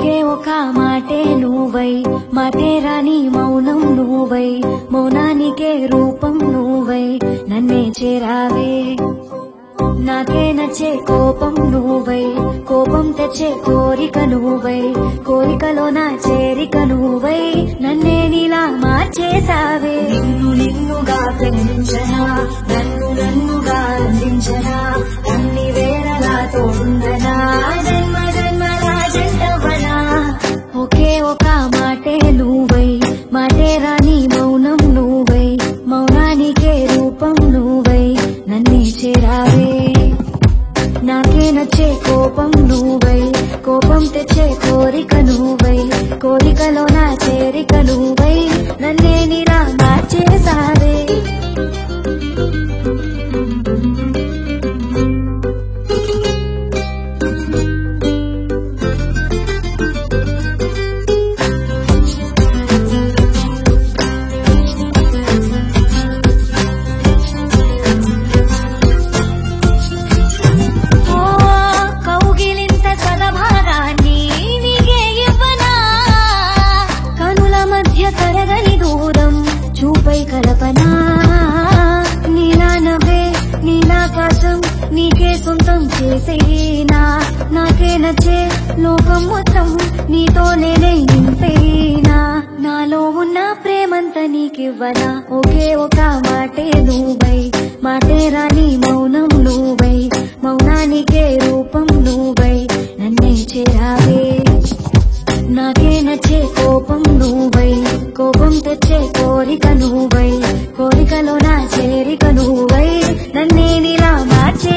ఒకే ఒక మాటే నువ్వై మాటే రాని మౌనం నువ్వై మౌనానికే రూపం నువ్వై నన్నే చేరావే నాకే నచ్చే కోపం నువ్వై కోపం తెచ్చే కోరిక నువ్వై కోరికలో నా చేరిక నువ్వై నన్నే నీలా మార్చేసావే నిన్ను నిన్నుగా ప్రేమించనా నన్ను నన్నుగా అందించనా అన్ని వేళలా తోందనా జన్మ జన్మల జంటవనా ఒకే ఒక మాటే నువ్వై మాటే రాని మౌనం నువ్వై మౌనానికే రూపం నువ్వై నన్నే చేరావే నాకే నచ్చే కోపం నువ్వై కోపం తెచ్చే కోరిక నువ్వై కోరికలో నా చేరిక నువ్వై నన్నే నీలా మార్చేసావే ఓ కౌగిలింత సదభారాన్ని నీకే ఇవ్వనా కనుల మధ్య తరగని దూరం చూపై కలపనా నీలా నవ్వే నీలాకాశం నీకే సొంతం చేసేనా నాకే నచ్చే లోకం మొత్తం నీతో నేనే నింపేనా నాలో ఉన్న ప్రేమంతా నీకివ్వనా ఒకే ఒక మాటే నువ్వై మాటే రాని మౌనం నువ్వై మౌనానికే రూపం నువ్వై నన్నే చేరావే నాకే నచ్చే కోపం నువ్వై కోపం తెచ్చే కోరిక నువ్వై కోరికలో నా చేరిక నువ్వై నన్నే నీలా మార్చే